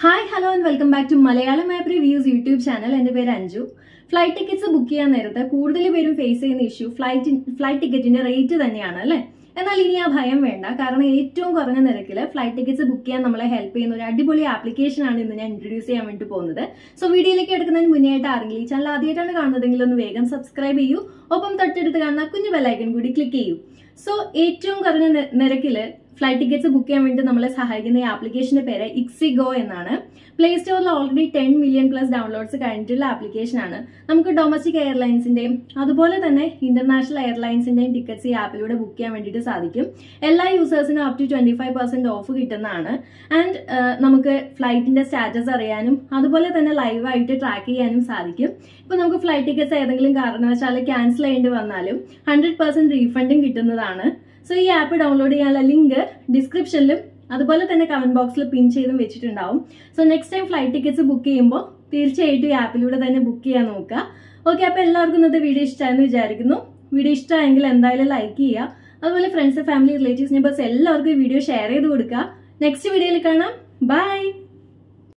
hi hello and welcome back to Malayalam app reviews YouTube channel എൻ്റെ പേര് Anju flight tickets book ചെയ്യാൻ നേരത്ത് കൂടുതൽ പേരും ഫേസ് ചെയ്യുന്ന ഇഷ്യൂ ഫ്ലൈറ്റ് ഫ്ലൈറ്റ് ടിക്കറ്റിന്റെ റേറ്റ് തന്നെയാണ് അല്ലേ എന്നാൽ ഇനി ആ ഭയം വേണ്ട കാരണം ഏറ്റവും കുറഞ്ഞ നിരക്കിൽ ഫ്ലൈറ്റ് ടിക്കറ്റ്സ് ബുക്ക് ചെയ്യാൻ നമ്മളെ ഹെൽപ്പ് ചെയ്യുന്ന ഒരു അടിപൊളി ആപ്ലിക്കേഷൻ ആണ് ഇന്ന് ഞാൻ ഇൻട്രൊഡ്യൂസ് ചെയ്യാൻ വേണ്ടി പോകുന്നത് സോ വീഡിയോയിലേക്ക് എടുക്കുന്നതിന് മുന്നേ ആയിട്ട് ആരെങ്കിലും ഈ ചാനൽ ആദ്യമായിട്ടാണ് കാണുന്നതെങ്കിൽ ഒന്ന് വേഗം സബ്സ്ക്രൈബ് ചെയ്യൂ ഒപ്പം തൊട്ടടുത്ത് കാണുന്ന കുഞ്ഞു ബെല്ലൈക്കൺ കൂടി ക്ലിക്ക് ചെയ്യൂ സോ ഏറ്റവും കുറഞ്ഞ നി- നിരക്കില് ഫ്ലൈറ്റ് ടിക്കറ്റ്സ് ബുക്ക് ചെയ്യാൻ വേണ്ടി നമ്മളെ സഹായിക്കുന്ന ഈ ആപ്ലിക്കേഷന്റെ പേര് ഇക്സിഗോ എന്നാണ് പ്ലേ സ്റ്റോറിൽ already ten million plus downloads കഴിഞ്ഞിട്ടുള്ള ആപ്ലിക്കേഷൻ ആണ് നമുക്ക് ഡൊമസ്റ്റിക് എയർലൈൻസിന്റെയും അതുപോലെ തന്നെ ഇന്റർനാഷണൽ എയർലൈൻസിന്റെയും ടിക്കറ്റ്സ് ഈ ആപ്പിലൂടെ ബുക്ക് ചെയ്യാൻ വേണ്ടിയിട്ട് സാധിക്കും എല്ലാ യൂസേഴ്സിനും up to twenty five percent off കിട്ടുന്നതാണ് ആൻഡ് നമുക്ക് ഫ്ലൈറ്റിന്റെ സ്റ്റാറ്റസ് അറിയാനും അതുപോലെ തന്നെ ലൈവായിട്ട് ട്രാക്ക് ചെയ്യാനും സാധിക്കും ഇപ്പൊ നമുക്ക് ഫ്ലൈറ്റ് ടിക്കറ്റ്സ് ഏതെങ്കിലും കാരണവശാൽ ക്യാൻസൽ ചെയ്യേണ്ടി വന്നാലും ഹൺഡ്രഡ് പെർസെന്റ് റീഫണ്ടും കിട്ടുന്നതാണ് സോ ഈ ആപ്പ് ഡൗൺലോഡ് ചെയ്യാനുള്ള ലിങ്ക് ഡിസ്ക്രിപ്ഷനിലും അതുപോലെ തന്നെ കമന്റ് ബോക്സിൽ പിൻ ചെയ്തും വെച്ചിട്ടുണ്ടാവും so next time flight tickets book ചെയ്യുമ്പോൾ തീർച്ചയായിട്ടും ഈ ആപ്പിലൂടെ തന്നെ ബുക്ക് ചെയ്യാൻ നോക്കുക ഓക്കെ അപ്പോൾ എല്ലാവർക്കും ഇന്നത്തെ വീഡിയോ ഇഷ്ടമായെന്ന് വിചാരിക്കുന്നു വീഡിയോ ഇഷ്ടമായെങ്കിൽ എന്തായാലും ലൈക്ക് ചെയ്യുക അതുപോലെ ഫ്രണ്ട്സ് ഫാമിലി റിലേറ്റീവ്സ് നെബേഴ്സ് എല്ലാവർക്കും ഈ വീഡിയോ ഷെയർ ചെയ്ത് കൊടുക്കുക നെക്സ്റ്റ് വീഡിയോയിൽ കാണാം ബൈ